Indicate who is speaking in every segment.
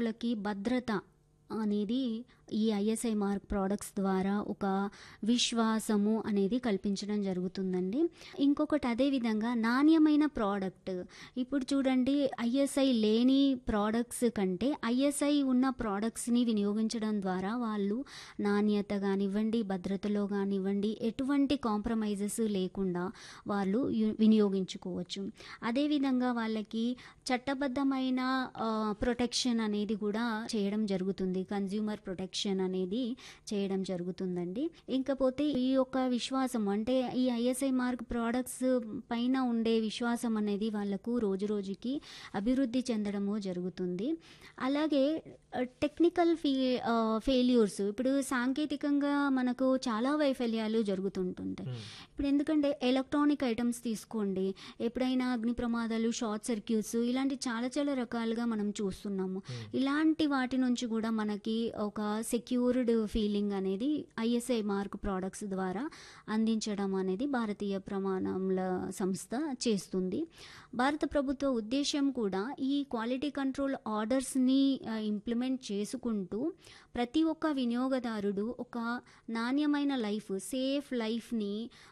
Speaker 1: వినియోగదారులకి భద్రత అనేది ఈ ఐఎస్ఐ మార్క్ ప్రోడక్ట్స్ ద్వారా ఒక విశ్వాసము అనేది కల్పించడం జరుగుతుందండి ఇంకొకటి అదే విధంగా నాణ్యమైన ప్రోడక్ట్ ఇప్పుడు చూడండి ఐఎస్ఐ లేని ప్రోడక్ట్స్ కంటే ఐఎస్ఐ ఉన్న ప్రోడక్ట్స్ని వినియోగించడం ద్వారా వాళ్ళు నాణ్యత కానివ్వండి భద్రతలో కానివ్వండి ఎటువంటి కాంప్రమైజెస్ లేకుండా వాళ్ళు యు- వినియోగించుకోవచ్చు అదేవిధంగా వాళ్ళకి చట్టబద్ధమైన ప్రొటెక్షన్ అనేది కూడా చేయడం జరుగుతుంది కన్జ్యూమర్ ప్రొటెక్షన్ అనేది చేయడం జరుగుతుందండి ఇంకపోతే ఈ యొక్క విశ్వాసం అంటే ఈ ఐఎస్ఐ మార్క్ ప్రోడక్ట్స్ పైన ఉండే విశ్వాసం అనేది వాళ్ళకు రోజు రోజుకి అభివృద్ధి చెందడము జరుగుతుంది అలాగే టెక్నికల్ ఫీ ఫెయిల్యూర్స్ ఇప్పుడు సాంకేతికంగా మనకు చాలా వైఫల్యాలు జరుగుతుంటుంటాయి ఇప్పుడు ఎందుకంటే ఎలక్ట్రానిక్ ఐటమ్స్ తీసుకోండి ఎప్పుడైనా అగ్ని ప్రమాదాలు షార్ట్ సర్క్యూట్స్ ఇలాంటి చాలా చాలా రకాలుగా మనం చూస్తున్నాము ఇలాంటి వాటి నుంచి కూడా మనకి ఒక సెక్యూర్డ్ ఫీలింగ్ అనేది ఐఎస్ఐ మార్క్ ప్రోడక్ట్స్ ద్వారా అందించడం అనేది భారతీయ ప్రమాణముల సంస్థ చేస్తుంది భారత ప్రభుత్వ ఉద్దేశం కూడా ఈ క్వాలిటీ కంట్రోల్ ఆర్డర్స్ని ఇంప్లిమెంట్ చేసుకుంటూ ప్రతి ఒక్క వినియోగదారుడు ఒక నాణ్యమైన లైఫ్ సేఫ్ లైఫ్ని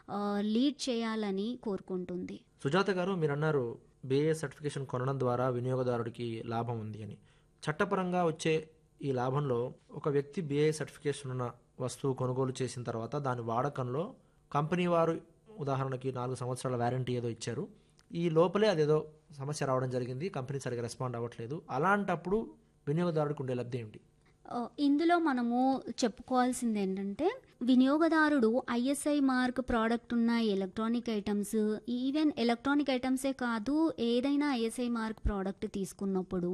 Speaker 1: లీడ్ చేయాలని కోరుకుంటుంది
Speaker 2: సుజాత గారు మీరు అన్నారు బిఏ సర్టిఫికేషన్ కొనడం ద్వారా వినియోగదారుడికి లాభం ఉంది అని చట్టపరంగా వచ్చే ఈ లాభంలో ఒక వ్యక్తి బిఏ సర్టిఫికేషన్ ఉన్న వస్తువు కొనుగోలు చేసిన తర్వాత దాని వాడకంలో కంపెనీ వారు ఉదాహరణకి నాలుగు సంవత్సరాల వ్యారంటీ ఏదో ఇచ్చారు ఈ లోపలే అదేదో సమస్య రావడం జరిగింది కంపెనీ సరిగా రెస్పాండ్ అవ్వట్లేదు అలాంటప్పుడు వినియోగదారుడికి ఉండే లబ్ధి ఏమిటి
Speaker 1: ఆ, ఇందులో మనము చెప్పుకోవాల్సింది ఏంటంటే వినియోగదారుడు ఐఎస్ఐ మార్క్ ప్రోడక్ట్ ఉన్న ఎలక్ట్రానిక్ ఐటమ్స్ ఈవెన్ ఎలక్ట్రానిక్ ఐటమ్సే కాదు ఏదైనా ఐఎస్ఐ మార్క్ ప్రోడక్ట్ తీసుకున్నప్పుడు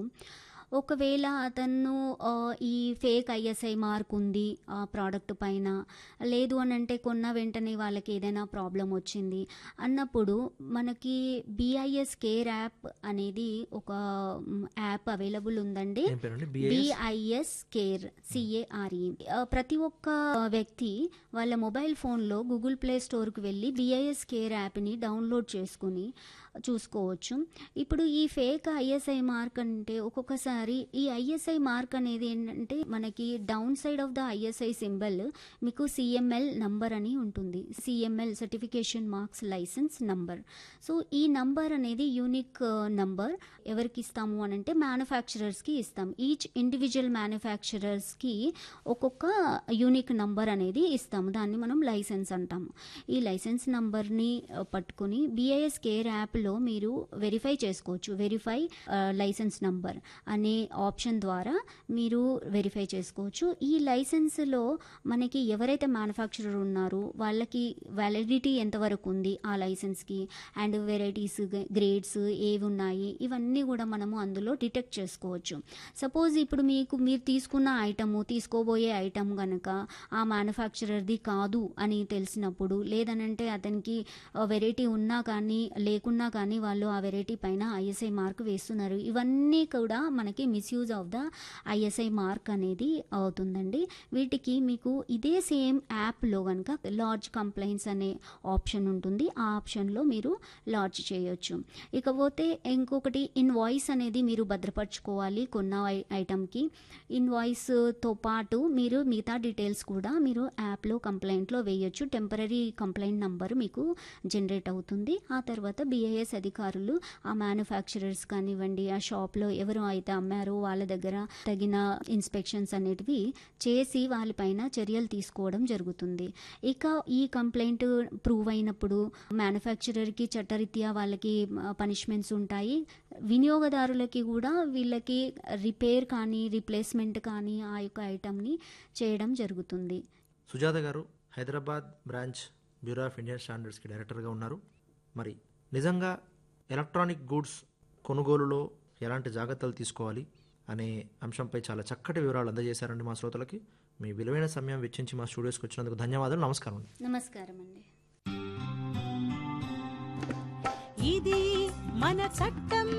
Speaker 1: ఒకవేళ అతను ఆ, ఈ ఫేక్ ఐఎస్ఐ మార్క్ ఉంది ఆ ప్రోడక్ట్ పైన లేదు అని అంటే కొన్న వెంటనే వాళ్ళకి ఏదైనా ప్రాబ్లం వచ్చింది అన్నప్పుడు మనకి బిఐఎస్ కేర్ యాప్ అనేది ఒక మ్, యాప్ అవైలబుల్ ఉందండి
Speaker 2: ఏం పేరండి బిఏ
Speaker 1: బిఐఎస్ కేర్ సిఏఆర్ఈ ప్రతి ఒక్క వ్యక్తి వాళ్ళ మొబైల్ ఫోన్లో గూగుల్ ప్లే స్టోర్కి వెళ్ళి బిఐఎస్ కేర్ యాప్ని డౌన్లోడ్ చేసుకుని చూసుకోవచ్చు ఇప్పుడు ఈ ఫేక్ ఐఎస్ఐ మార్క్ అంటే ఒక్కొక్కసారి ఈ ఐఎస్ఐ మార్క్ అనేది ఏంటంటే మనకి down side of the ISI symbol మీకు సిఎంఎల్ నంబర్ అని ఉంటుంది CML certification marks licence number so ఈ నంబర్ అనేది యూనిక్ నంబర్ ఎవరికి ఇస్తాము అని అంటే మ్యానుఫ్యాక్చరర్స్కి ఇస్తాం ఈచ్ ఇండివిజువల్ మ్యానుఫ్యాక్చరర్స్కి ఒక్కొక్క యూనిక్ నంబర్ అనేది ఇస్తాము దాన్ని మనం లైసెన్స్ అంటాము ఈ లైసెన్స్ నంబర్ని ఆ, పట్టుకొని బిఐఎస్ కేర్ యాప్లో మీరు వెరిఫై చేసుకోవచ్చు వెరిఫై లైసెన్స్ నంబర్ అనే ఆప్షన్ ద్వారా మీరు వెరిఫై చేసుకోవచ్చు ఈ లైసెన్స్లో మనకి ఎవరైతే మ్యానుఫ్యాక్చరర్ ఉన్నారో వాళ్ళకి వ్యాలిడిటీ ఎంతవరకు ఉంది ఆ లైసెన్స్కి అండ్ వెరైటీస్ గ్రేడ్స్ ఏవి ఉన్నాయి ఇవన్నీ కూడా మనము అందులో డిటెక్ట్ చేసుకోవచ్చు సపోజ్ ఇప్పుడు మీకు మీరు తీసుకున్న ఐటము తీసుకోబోయే ఐటమ్ కనుక ఆ మ్యానుఫ్యాక్చరర్ది కాదు అని తెలిసినప్పుడు లేదనంటే అతనికి వెరైటీ ఉన్నా కానీ లేకున్నా కానీ వాళ్ళు ఆ వెరైటీ పైన ఐఎస్ఐ మార్క్ వేస్తున్నారు ఇవన్నీ కూడా మనకి misuse of the ISI mark అనేది అవుతుందండి వీటికి మీకు ఇదే సేమ్ యాప్లో కనుక లార్జ్ కంప్లైంట్స్ అనే ఆప్షన్ ఉంటుంది ఆ ఆప్షన్లో మీరు లార్జ్ చేయొచ్చు ఇకపోతే ఇంకొకటి ఇన్వాయిస్ అనేది మీరు భద్రపరచుకోవాలి కొన్న ఐ- ఐటమ్కి ఇన్వాయిస్తో పాటు మీరు మిగతా డీటెయిల్స్ కూడా మీరు యాప్లో కంప్లైంట్లో వేయొచ్చు టెంపరీ కంప్లైంట్ నంబర్ మీకు జనరేట్ అవుతుంది ఆ తర్వాత బిఐఎస్ అధికారులు ఆ మ్యానుఫ్యాక్చరర్స్ కానివ్వండి ఆ షాప్లో ఎవరు అయితే అమ్మారో వాళ్ళ దగ్గర తగిన ఇన్స్పెక్షన్స్ అనేటివి చేసి వాళ్ళపైన చర్యలు తీసుకోవడం జరుగుతుంది ఇక ఈ కంప్లైంట్ ప్రూవ్ అయినప్పుడు మ్యానుఫ్యాక్చరర్కి చట్టరీత్యా వాళ్ళకి పనిష్మెంట్స్ ఉంటాయి వినియోగదారులకి కూడా వీళ్ళకి రిపేర్ కానీ రీప్లేస్మెంట్ కానీ ఆ యొక్క ఐటమ్ని చేయడం జరుగుతుంది
Speaker 2: Sujatha garu Hyderabad branch bureau of Indian స్టాండర్డ్స్కి డైరెక్టర్గా ఉన్నారు మరి నిజంగా ఎలక్ట్రానిక్ గూడ్స్ కొనుగోలులో ఎలాంటి జాగ్రత్తలు తీసుకోవాలి అనే అంశంపై చాలా చక్కటి వివరాలు అందజేశారండి మా శ్రోతలకి మీ విలువైన సమయం వెచ్చించి మా స్టూడియోస్కి వచ్చినందుకు ధన్యవాదాలు నమస్కారం అండి
Speaker 1: నమస్కారం అండి
Speaker 3: ఇది మన చట్టం